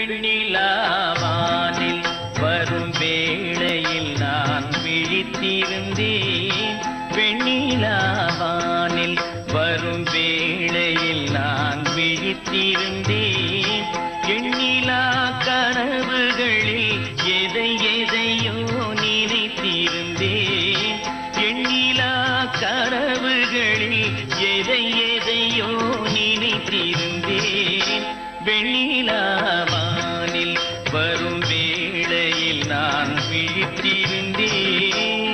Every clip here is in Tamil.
வெண்ணிலாவானில் வரும் வேளையில் நான் விழித்திருந்தேன் வெண்ணிலாவானில் வரும் வேளையில் நான் விழித்திருந்தேன் எண்ணிலா கனவுகளில் எதை எதையோ நினைத்திருந்தேன் எண்ணிலா கனவுகளில் எதை எதையோ நினைத்திருந்தேன் வெண்ணிலாவானில் வரும் வேளையில் நான் விழித்திருந்தேன்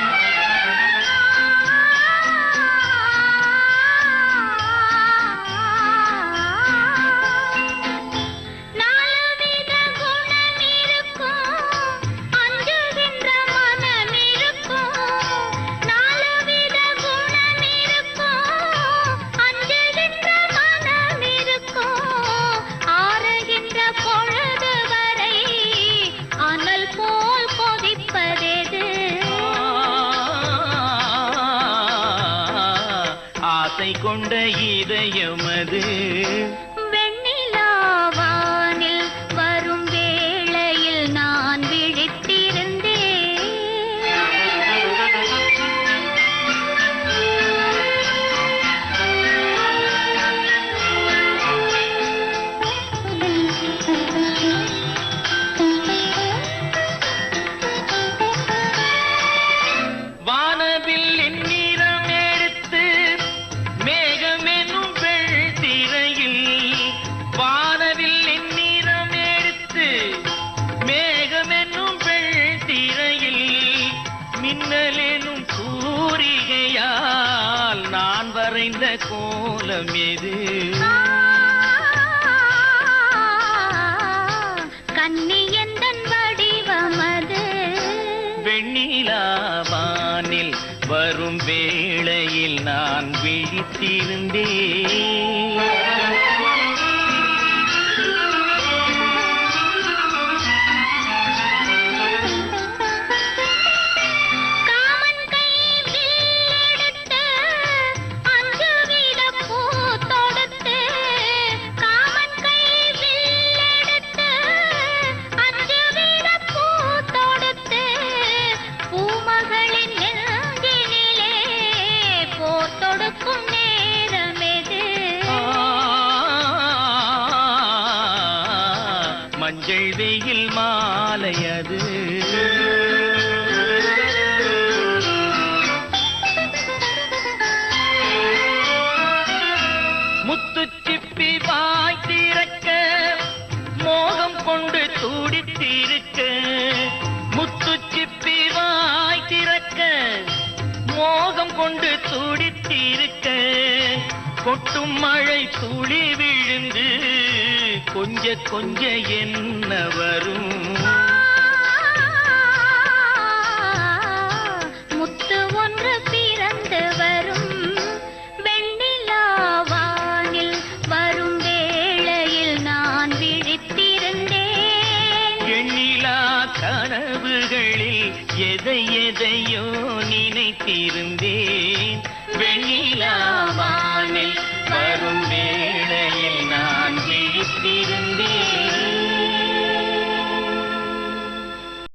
நாலுவித குணம் இருக்கும் அஞ்சுகின்ற மனம் இருக்கும் நாலுவித குணம் இருக்கும் அஞ்சுகின்ற மனம் இருக்கும் ஆறுகின்ற பொழுது வரை அனல் போல் கொதிப்பதெது ஆசை கொண்ட இதயமது வெண்ணிலாவானில் வரும் வேளையில் நான் விழித்திருந்தேன் வானவில் எந்நிறம் எடுத்து மேகம் என்னும் திரையில் வானவில் எந்நிறம் எடுத்து மேகம் என்னும் திரையில் மின்னல் எனும் சூரிகையால் நான் வரைந்த கோலம் எது கன்னியந்தன் வடிவமது வெண்ணிலாவானில் வரும் வேளையில் நான் விழித்திருந்தேன் காமன் கை வில்லெடுத்து அஞ்சு வித பூ தொடுத்து காமன் கை வில்லெடுத்து அஞ்சு வித பூ தொடுத்து பூமகளின் நெஞ்சினிலே போர் தொடுக்கும் நேரமெது மஞ்சள் வெயில் மாலையது முத்துச்சிப்பி வாய் திறக்க மோகம் கொண்டு துடித்திருக்க முத்துச்சிப்பி வாய் திறக்க மோகம் கொண்டு துடித்திருக்க கொட்டும் மழை துளி விழுந்து கொஞ்ச கொஞ்ச என்ன வரும் முத்து ஒன்று பிறந்து வரும் வெண்ணிலாவானில் வரும் வேளையில் நான் விழித்திருந்தேன் எண்ணிலா கனவுகளில் எதை எதையோ நினைத்திருந்தேன் வெண்ணிலாவானில் வரும் வேளையில் நான் விழித்திருந்தேன்